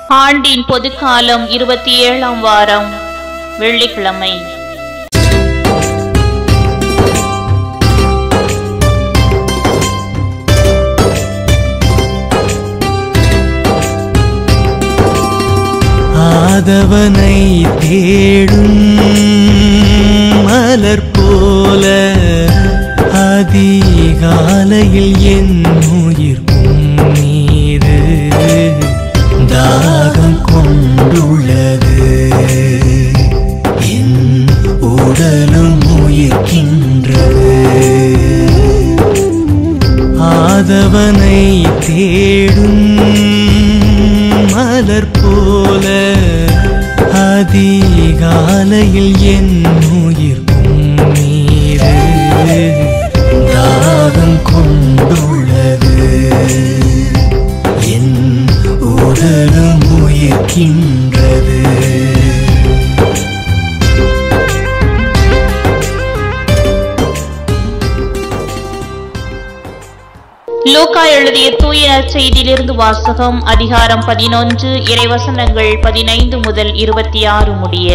ஆண்டின் பொதுக்காலம் இருபத்தி ஏழாம் வாரம் வெள்ளிக்கிழமை ஆதவனை தேடும் மலர் போல அதிகாலையில் என் உயிர் மீது தாகம் கொண்டுள்ளது என் உடலும் உயிர்க்கின்றது ஆதவனை தேடும் மலர் போல அதிகாலையில் என் உயிர் மீது தாகம் கொண்டுள்ளது என் உடலும் உயிர்க்கின்றது லூக்கா எழுதிய தூய செய்தியிலிருந்து வாசகம் அதிகாரம் பதினொன்று இறைவசனங்கள் பதினைந்து முதல் இருபத்தி ஆறு முடிய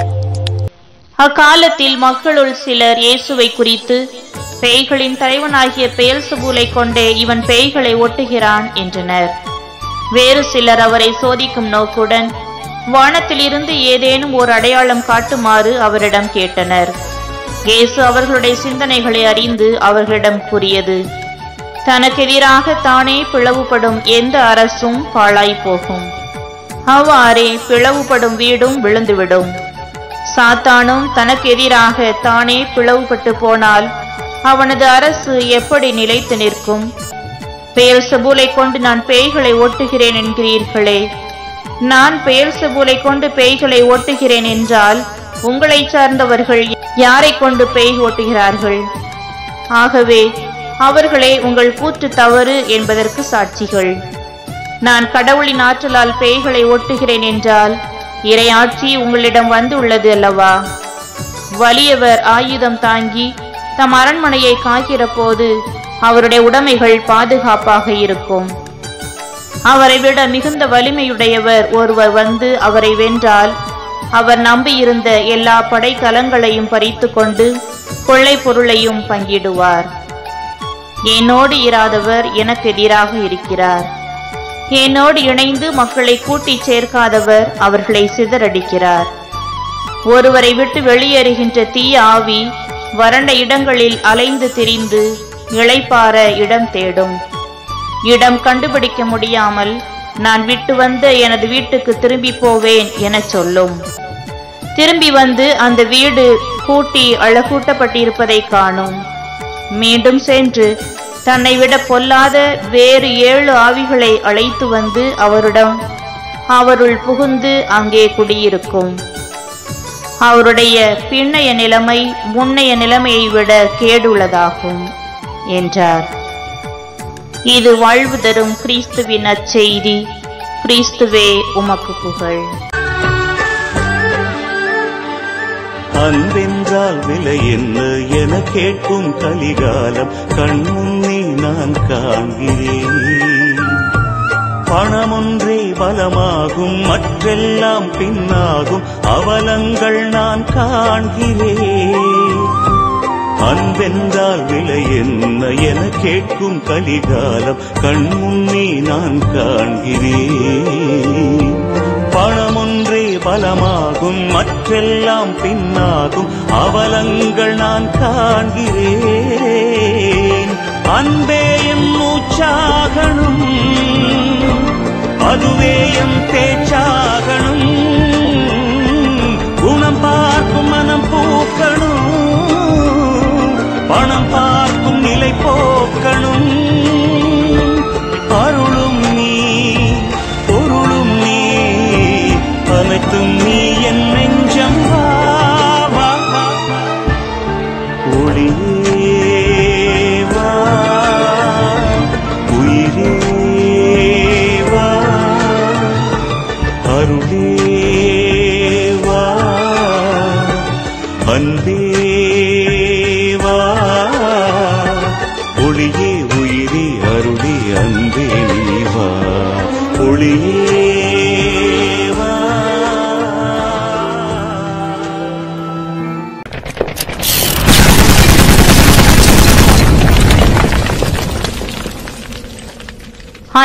அக்காலத்தில் மக்களுள் சிலர் இயேசுவை குறித்து பேய்களின் தலைவனாகிய பெயல்சபூலை கொண்டே இவன் பேய்களை ஒட்டுகிறான் என்றனர் வேறு சிலர் அவரை சோதிக்கும் நோக்குடன் வானத்திலிருந்து ஏதேனும் ஒரு அடையாளம் காட்டுமாறு அவரிடம் கேட்டனர் இயேசு அவர்களுடைய சிந்தனைகளை அறிந்து அவர்களிடம் கூறியது தனக்கெதிராக தானே பிளவுபடும் எந்த அரசும் பாழாய் போகும் அவ்வாறே பிளவுபடும் வீடும் விழுந்துவிடும் சாத்தானும் தனக்கு எதிராக தானே பிளவுபட்டு போனால் அவனது அரசு எப்படி நிலைத்து நிற்கும் பெயர் செபூலை கொண்டு நான் பேய்களை ஓட்டுகிறேன் என்கிறீர்களே நான் பெயர் செபூலை கொண்டு பேய்களை ஓட்டுகிறேன் என்றால் உங்களை சார்ந்தவர்கள் யாரை கொண்டு பேய் ஓட்டுகிறார்கள் ஆகவே அவர்களே உங்கள் கூற்று தவறு என்பதற்கு சாட்சிகள் நான் கடவுளின் ஆற்றலால் பேய்களை ஓட்டுகிறேன் என்றால் இறையாட்சி உங்களிடம் வந்து உள்ளது அல்லவா வலியவர் ஆயுதம் தாங்கி தம் அரண்மனையை காக்கிற போது அவருடைய உடைமைகள் பாதுகாப்பாக இருக்கும் அவரை விட மிகுந்த வலிமையுடையவர் ஒருவர் வந்து அவரை வென்றால் அவர் நம்பியிருந்த எல்லா படைக்கலங்களையும் பறித்து கொண்டு கொள்ளை பொருளையும் பங்கிடுவார் என்னோடு இராதவர் எனக்கு எதிராக இருக்கிறார் என்னோடு இணைந்து மக்களை கூட்டிச் சேர்க்காதவர் அவர்களை சிதறடிக்கிறார் ஒருவரை விட்டு வெளியேறுகின்ற தீய ஆவி வறண்ட இடங்களில் அலைந்து திரிந்து இளைப்பாற இடம் தேடும் இடம் கண்டுபிடிக்க முடியாமல் நான் விட்டு வந்த எனது வீட்டுக்கு திரும்பி போவேன் எனச் சொல்லும் திரும்பி வந்து அந்த வீடு கூட்டி அழகூட்டப்பட்டிருப்பதை காணும் மீண்டும் சென்று தன்னை விட பொல்லாத வேறு ஏழு ஆவிகளை அழைத்து வந்து அவரிடம் அவருள் புகுந்து அங்கே குடியிருக்கும் அவருடைய பின்னைய நிலைமை முன்னைய நிலைமையை விட கேடுள்ளதாகும் என்றார் இது வாழ்வு தரும் கிறிஸ்துவின் அச்செய்தி கிறிஸ்துவே உமக்கு புகழ் அன்பென்றால் விலை என்ன என கேட்கும் கலிகாலம் கண்முன்னே நான் காண்கிறேன் பணமொன்றே பலமாகும் மற்றெல்லாம் பின்னாகும் அவலங்கள் நான் காண்கிறேன் அன்பென்றால் விலை என்ன என கேட்கும் கலிகாலம் கண்முன்னே நான் காண்கிறேன் பணமொன்றே பலமாகும் மற்றெல்லாம் பின்னாகும் அவலங்கள் நான் காண்கிறேன் அன்பே எம் மூச்சாகணும் அதுவே எம் பேச்சாகணும் குணம் பார்க்கும் மனம் பூக்கணும் பணம் பார்க்கும் நிலை போக்கணும் அருளும் நீ பொருளும் நீ அனைத்தும் நீ என் நெஞ்சம் வா, வா, வா. ஒளியே வா, உயிரே வா, அருளே வா, அன்பே வா, ஒளியே உயிரே அருளே அன்பே நீ வா ஒளியே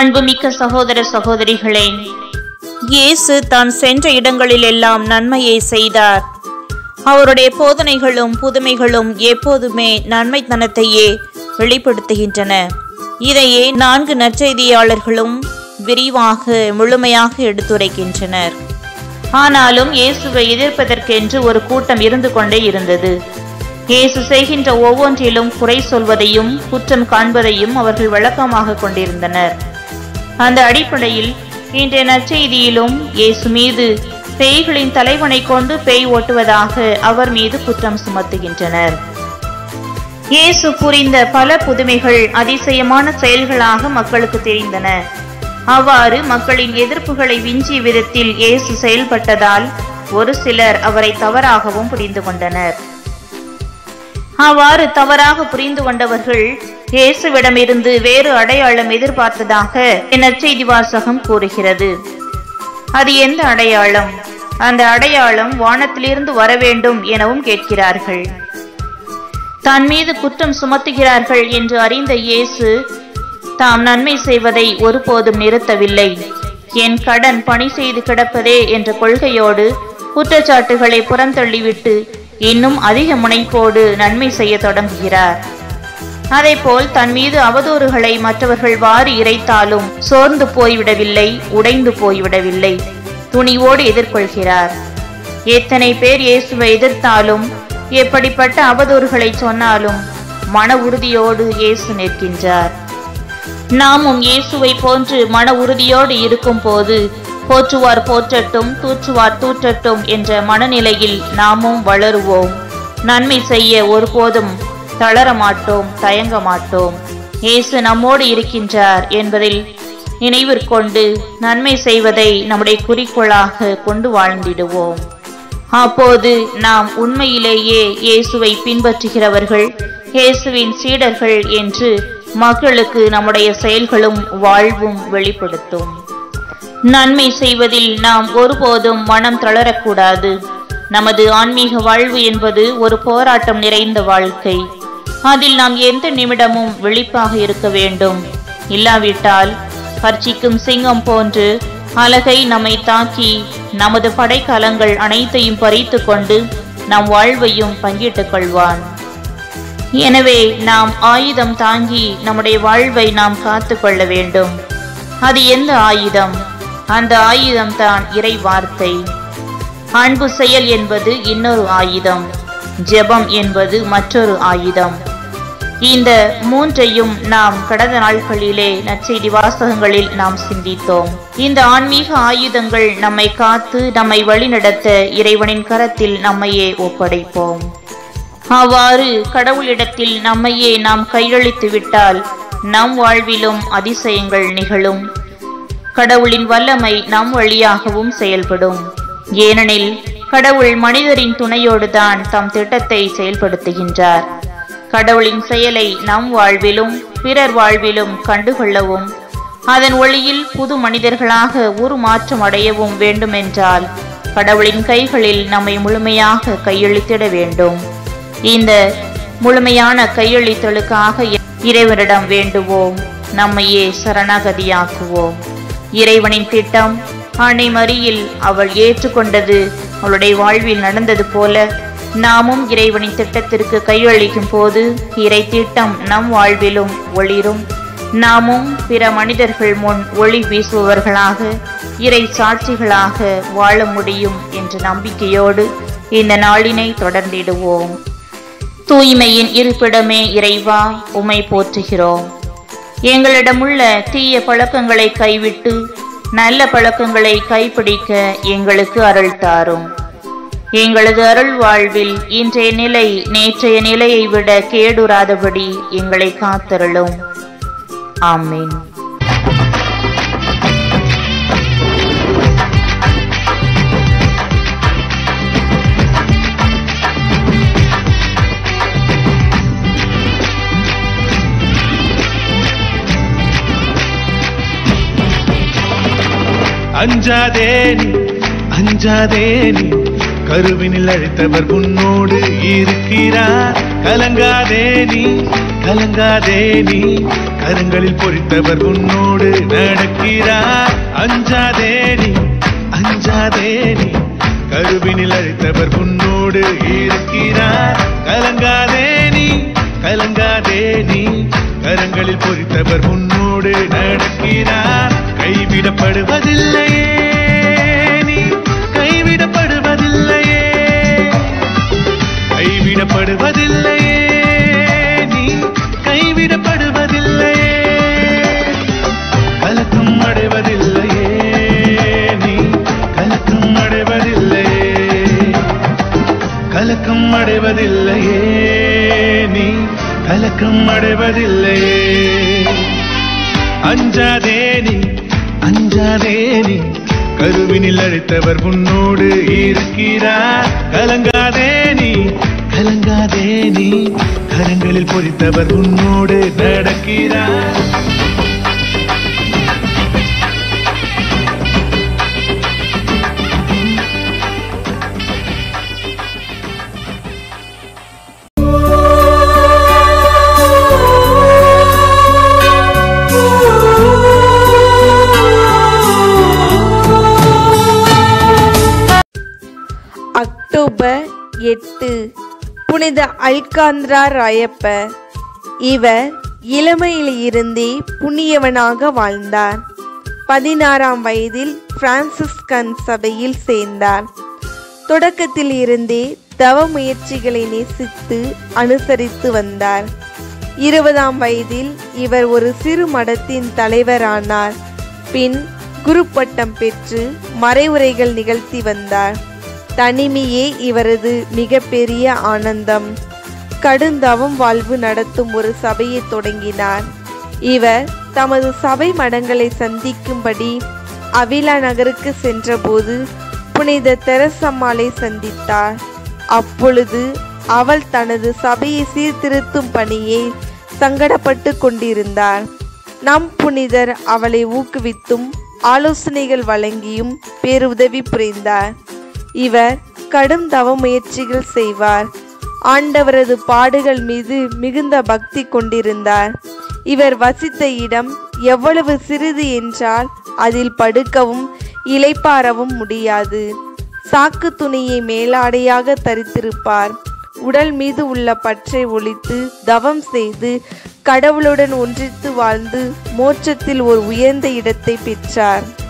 அன்புமிக்க சகோதர சகோதரிகளே இயேசு தான் சென்ற இடங்களிலெல்லாம் நன்மையை செய்தார் அவருடைய போதனைகளும் புதுமைகளும் எப்போதுமே நன்மைத்தனத்தையே வெளிப்படுத்துகின்றன இதையே நான்கு நற்செய்தியாளர்களும் விரிவாக முழுமையாக எடுத்துரைக்கின்றனர் ஆனாலும் இயேசுவை எதிர்ப்பதற்கென்று ஒரு கூட்டம் இருந்து கொண்டே இருந்தது இயேசு செய்கின்ற ஒவ்வொன்றிலும் குறை சொல்வதையும் குற்றம் காண்பதையும் அவர்கள் வழக்கமாக கொண்டிருந்தனர் அந்த அடிப்படையில் இன்றைய நற்செய்தியிலும் இயேசு மீது பேய்களின் தலைவனை கொண்டு பேய் ஓட்டுவதாக அவர் மீது குற்றம் சுமத்துகின்றனர் இயேசு புரிந்த பல புதுமைகள் அதிசயமான செயல்களாக மக்களுக்கு தெரிந்தன அவ்வாறு மக்களின் எதிர்ப்புகளை விஞ்சிய விதத்தில் இயேசு செயல்பட்டதால் ஒரு சிலர் அவரை தவறாகவும் புரிந்து கொண்டனர் அவ்வாறு தவறாக புரிந்து கொண்டவர்கள் இயேசுவிடமிருந்து வேறு அடையாளம் எதிர்பார்த்ததாக நற்செய்தி வாசகம் கூறுகிறது அது எந்த அடையாளம் அந்த அடையாளம் வானத்திலிருந்து வர வேண்டும் எனவும் கேட்கிறார்கள் தன் மீது குற்றம் சுமத்துகிறார்கள் என்று அறிந்த இயேசு தாம் நன்மை செய்வதை ஒருபோதும் நிறுத்தவில்லை என் கடன் பணி செய்து கிடப்பதே என்ற கொள்கையோடு குற்றச்சாட்டுகளை புறந்தள்ளிவிட்டு இன்னும் அதிக முனைப்போடு நன்மை செய்ய தொடங்குகிறார் அதேபோல் தன் மீது அவதூறுகளை மற்றவர்கள் வாரி இறைத்தாலும் சோர்ந்து போய்விடவில்லை உடைந்து போய்விடவில்லை துணிவோடு எதிர்கொள்கிறார் எத்தனை பேர் இயேசுவை எதிர்த்தாலும் எப்படிப்பட்ட அவதூறுகளை சொன்னாலும் மன உறுதியோடு இயேசு நிற்கின்றார் நாமும் இயேசுவை போன்று மன உறுதியோடு இருக்கும் போது போற்றுவார் போற்றட்டும் தூற்றுவார் தூற்றட்டும் என்ற மனநிலையில் நாமும் வளருவோம் நன்மை செய்ய ஒருபோதும் தளர மாட்டோம் தயங்க மாட்டோம் இயேசு நம்மோடு இருக்கின்றார் என்பதில் நினைவிற்கொண்டு நன்மை செய்வதை நம்முடைய குறிக்கோளாக கொண்டு வாழ்ந்திடுவோம் அப்போது நாம் உண்மையிலேயே இயேசுவை பின்பற்றுகிறவர்கள் இயேசுவின் சீடர்கள் என்று மக்களுக்கு நம்முடைய செயல்களும் வாழ்வும் வெளிப்படுத்தும் நன்மை செய்வதில் நாம் ஒருபோதும் மனம் தளரக்கூடாது நமது ஆன்மீக வாழ்வு என்பது ஒரு போராட்டம் நிறைந்த வாழ்க்கை அதில் நாம் எந்த நிமிடமும் விழிப்பாக இருக்க வேண்டும் இல்லாவிட்டால் கர்ச்சிக்கும் சிங்கம் போன்று அலகை நம்மை தாக்கி நமது படைக்கலங்கள் அனைத்தையும் பறித்து கொண்டு நம் வாழ்வையும் பங்கிட்டுக் கொள்வான் எனவே நாம் ஆயுதம் தாங்கி நம்முடைய வாழ்வை நாம் காத்து கொள்ள வேண்டும் அது எந்த ஆயுதம் அந்த ஆயுதம் தான் இறை வார்த்தை அன்பு செயல் என்பது இன்னொரு ஆயுதம் ஜெபம் என்பது மற்றொரு ஆயுதம் இந்த மூன்றையும் நாம் கடந்த நாட்களிலே நற்செய்தி வாசகங்களில் நாம் சிந்தித்தோம் இந்த ஆன்மீக ஆயுதங்கள் நம்மை காத்து நம்மை வழிநடத்த இறைவனின் கரத்தில் நம்மையே ஒப்படைப்போம் அவ்வாறு கடவுளிடத்தில் நம்மையே நாம் கையளித்து விட்டால் நம் வாழ்விலும் அதிசயங்கள் நிகழும் கடவுளின் வல்லமை நம் வழியாகவும் செயல்படும் ஏனெனில் கடவுள் மனிதரின் துணையோடுதான் தம் திட்டத்தை செயல்படுத்துகின்றார் கடவுளின் செயலை நம் வாழ்விலும் பிறர் வாழ்விலும் கண்டுகொள்ளவும் அதன் ஒளியில் புது மனிதர்களாக உருமாற்றம் அடையவும் வேண்டுமென்றால் கடவுளின் கைகளில் நம்மை முழுமையாக கையளித்திட வேண்டும் இந்த முழுமையான கையளித்தலுக்காக இறைவனிடம் வேண்டுவோம் நம்மையே சரணாகதியாக்குவோம் இறைவனின் திட்டம் அன்னை மரியில் அவள் ஏற்றுக்கொண்டது அவளுடைய வாழ்வில் நடந்தது போல நாமும் இறைவனின் திட்டத்திற்கு கையளிக்கும் போது இறை திட்டம் நம் வாழ்விலும் ஒளிரும் நாமும் பிற மனிதர்கள் முன் ஒளி வீசுபவர்களாக இறை சாட்சிகளாக வாழ முடியும் என்ற நம்பிக்கையோடு இந்த நாளினை தொடர்ந்திடுவோம் தூய்மையின் இருப்பிடமே இறைவா உமை போற்றுகிறோம் எங்களிடமுள்ள தீய பழக்கங்களை கைவிட்டு நல்ல பழக்கங்களை கைப்பிடிக்க எங்களுக்கு அருள் தாரும் எங்களது அருள் வாழ்வில் இன்றைய நிலை நேற்றைய நிலையை விட கேடுறாதபடி எங்களை காத்தருளும் ஆமீன் அஞ்சாதே நீ அஞ்சாதே நீ கருவினில் அழைத்தவர் உன்னோடு இருக்கிறார் கலங்காதே நீ கலங்காதே நீ கரங்களில் பொறித்தவர் உன்னோடு நடக்கிறார் அஞ்சாதே நீ அஞ்சாதே நீ கருவினில் அழைத்தவர் உன்னோடு இருக்கிறார் கலங்காதே நீ கலங்காதே நீ கரங்களில் பொறித்தவர் உன்னோடு நடக்கிறார் கைவிடப்படுவதில்லையே நீ கைவிடப்படுவதில்லையே கைவிடப்படுவதில்லையே நீ கைவிடப்படுவதில்லையே கலக்கம் அடைவதில்லையே நீ கலக்கம் அடைவதில்லையே கலக்கம் அடைவதில்லையே நீ கலக்கம் அடைவதில்லையே அஞ்சாதே நீ அஞ்சாதே நீ கருவினில் அழைத்தவர் உன்னோடு இருக்கிறார் கலங்காதே நீ கலங்காதே நீ கரங்களில் பொறித்தவர் உன்னோடு நடக்கிறார் அக்டோபர் எட்டு புனித அல்காந்திரா ராயப்ப இவர் இளமையில் இருந்தே புண்ணியவனாக வாழ்ந்தார் பதினாறாம் வயதில் பிரான்சிஸ்கன் சபையில் சேர்ந்தார் தொடக்கத்தில் இருந்தே தவ முயற்சிகளை நேசித்து அனுசரித்து வந்தார் இருபதாம் வயதில் இவர் ஒரு சிறு மடத்தின் தலைவரானார் பின் குரு பட்டம் பெற்று மறைவுரைகள் நிகழ்த்தி வந்தார் தனிமையே இவரது மிகப்பெரிய ஆனந்தம் கடுந்தவம் வாழ்வு நடத்தும் ஒரு சபையை தொடங்கினார் இவர் தமது சபை மடங்களை சந்திக்கும்படி அவிலா நகருக்கு சென்றபோது புனித தெரசம்மாளை சந்தித்தார் அப்பொழுது அவள் தனது சபையை சீர்திருத்தும் பணியை சங்கடப்பட்டு கொண்டிருந்தார் நம் புனிதர் அவளை ஊக்குவித்தும் ஆலோசனைகள் வழங்கியும் பேருதவி புரிந்தார் இவர் கடும் தவ முயற்சிகள் செய்வார் ஆண்டவரது பாடுகள் மீது மிகுந்த பக்தி கொண்டிருந்தார் இவர் வசித்த இடம் எவ்வளவு சிறிது என்றால் அதில் படுக்கவும் இளைப்பாறவும் முடியாது சாக்கு துணியை மேலாடையாக தரித்திருப்பார் உடல் மீது உள்ள பற்றை ஒழித்து தவம் செய்து கடவுளுடன் ஒன்றித்து வாழ்ந்து மோட்சத்தில் ஒரு உயர்ந்த இடத்தை பெற்றார்